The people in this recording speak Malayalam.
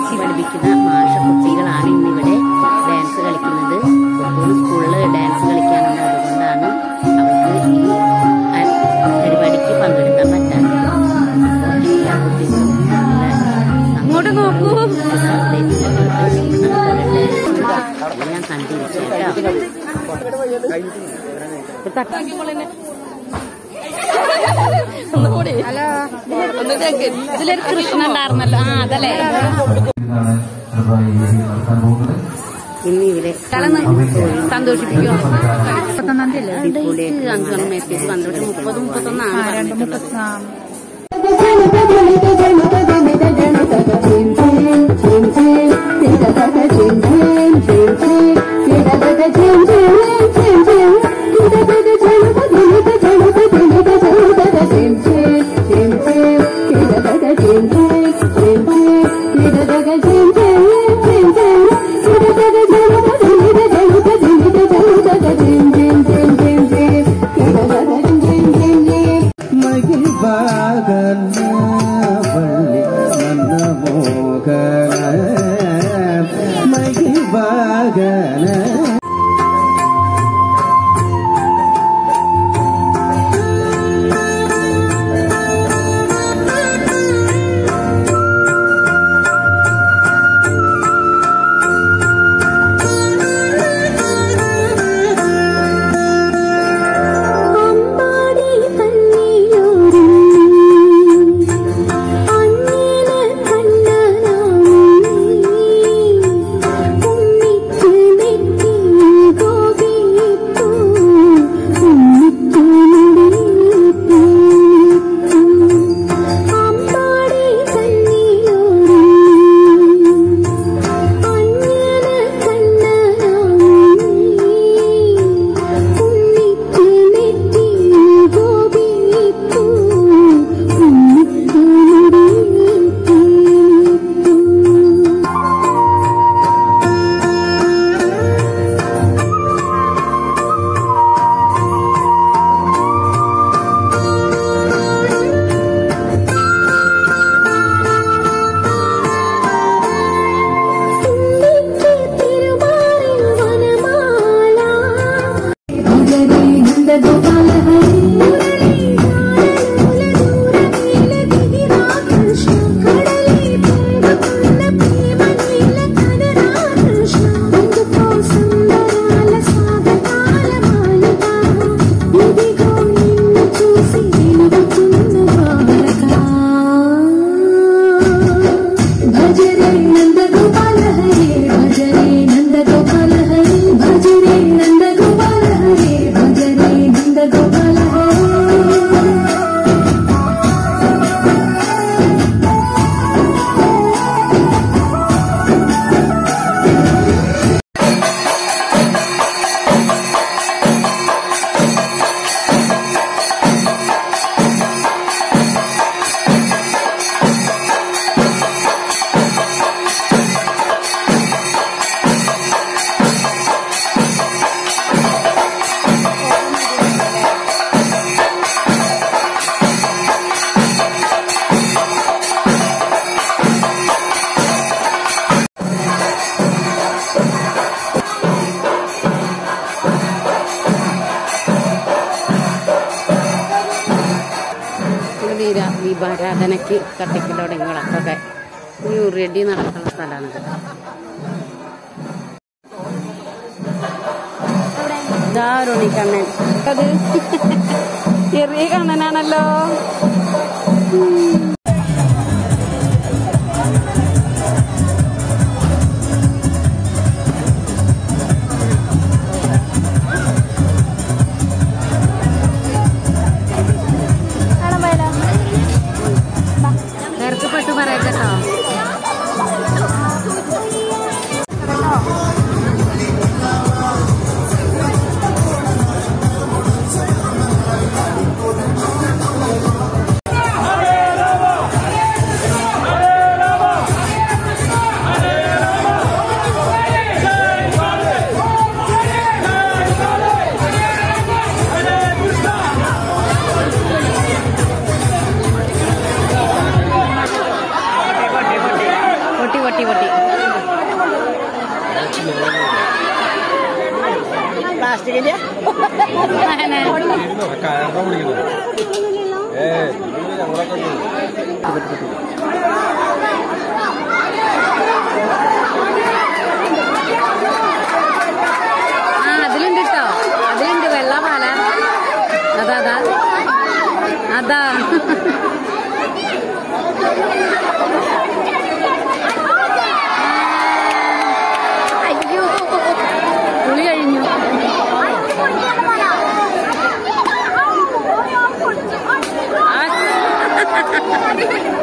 പഠിപ്പിക്കുന്ന മാഷ കുട്ടികളാണ് ഇന്നിവിടെ ഡാൻസ് കളിക്കുന്നത് പുത്തൂർ സ്കൂളിൽ ഡാൻസ് കളിക്കാനുണ്ട് അതുകൊണ്ടാണ് അവർക്ക് ഈ അ- പരിപാടിക്ക് പങ്കെടുക്കാൻ പറ്റാത്തത് അപ്പോൾ എല്ലാ കുട്ടികളും നല്ല അങ്ങോട്ട് നോക്കൂ ഞാൻ കണ്ടിരിച്ചു കേട്ടോ ഹലോ ഇതിലൊരു കൃഷ്ണ ഉണ്ടായിരുന്നല്ലോ ആ അതല്ലേ ഇതാണ് ചെറുതായി ഈ വേദി നടത്താൻ പോകുന്നത് ഇന്ന് ഇവരെ സന്തോഷിപ്പിക്കും അടിപൊളിയായിട്ട് അഞ്ചാണ് മെസ്സേജ് പന്ത്രണ്ട് മുപ്പത് മുപ്പത്തൊന്നാണ് പറഞ്ഞിട്ടുള്ളത് മഹിവാകന വള്ളി നന്ന മോഹന മഹിവാകന അമ്പാടി കണ്ണീരോരും അന്നില കണ്ണനാമി ഉമ്മിക്ക് നെറ്റി ഗോപിപ്പൂ ഉമ്മിക്ക് മുടിപ്പൂ അമ്പാടി കണ്ണീരോരും അന്നില കണ്ണനാമി ഉമ്മിക്ക് നെറ്റി ഗോപിപ്പൂ ഉമ്മിക്ക് മുടിപ്പൂ തുമ്പിക്ക് തിരുമാറിൽ വനമാല ഭജനേ നന്ദഗോപാല ഹരി മുരളി ദൂരനീല ദിവിരാകൃഷ്ണ കടലേ പൊങ്കുന്ന പ്രേമനീല കനരാകൃഷ്ണ ఎందుకో సుందరాల సాగతాల మాలిక ఇదిగో నిన్ను చూసి వెలుగుతున్న ద్వారక భజరే నందగోపాల హరే భజరే నందగోపాల హరే భజరే నందగోపాల హరే భజరే నందగోపాల హరే വീര ദീപാരാധനയ്ക്ക് കത്തിക്കലോടങ്ങളൊക്കെ ന്യൂ റെഡി നടക്കുന്ന സ്ഥലമാണിത് ഇതാരോണി കണ്ണൻ അത് ചെറിയ കണ്ണനാണല്ലോ ഇറക്കപ്പെട്ടു പറയട്ടോ പൊട്ടി പൊട്ടി പ്ലാസ്റ്റിക്കിന്റെ ആ അതിലുണ്ട് കേട്ടോ അതിലുണ്ട് വെള്ള പാല അതാ അതാ അതാ അയ്യോ കുളി കഴിഞ്ഞു ആ